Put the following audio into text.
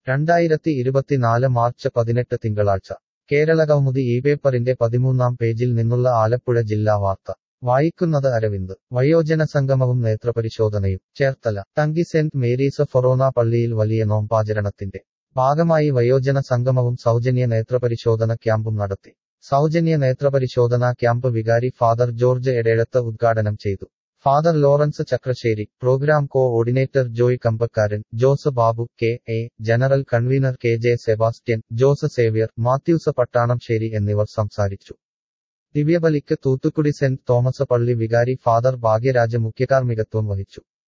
രണ്ടായിരത്തി ഇരുപത്തിനാല് മാർച്ച് പതിനെട്ട് തിങ്കളാഴ്ച കേരള കൗമുദി ഈ പേപ്പറിന്റെ പതിമൂന്നാം പേജിൽ നിന്നുള്ള ആലപ്പുഴ ജില്ലാ വാർത്ത വായിക്കുന്നത് അരവിന്ദ് വയോജന സംഗമവും നേത്രപരിശോധനയും Cherthala Thankey Saint Mary's forane പള്ളിയിൽ വലിയ നോമ്പാചരണത്തിന്റെ ഭാഗമായി വയോജന സംഗമവും സൗജന്യ നേത്രപരിശോധന ക്യാമ്പും നടത്തി സൗജന്യ നേത്രപരിശോധനാ ക്യാമ്പ് വികാരി ഫാദർ ജോർജ് എടേഴത്ത് ഉദ്ഘാടനം ചെയ്തു Father Lawrence Chakrasseri programme coordinator Joy Kambakkaran Jose Babu K A general convener K J Sebastian Jose Xavier Mathews Pattanamsseri എന്നിവർ സംസാരിച്ചു ദിവ്യബലിക്ക് തൂത്തുക്കുടി സെന്റ് തോമസ് പള്ളി വികാരി ഫാദർ ഭാഗ്യരാജ് മുഖ്യകാർമ്മികത്വം വഹിച്ചു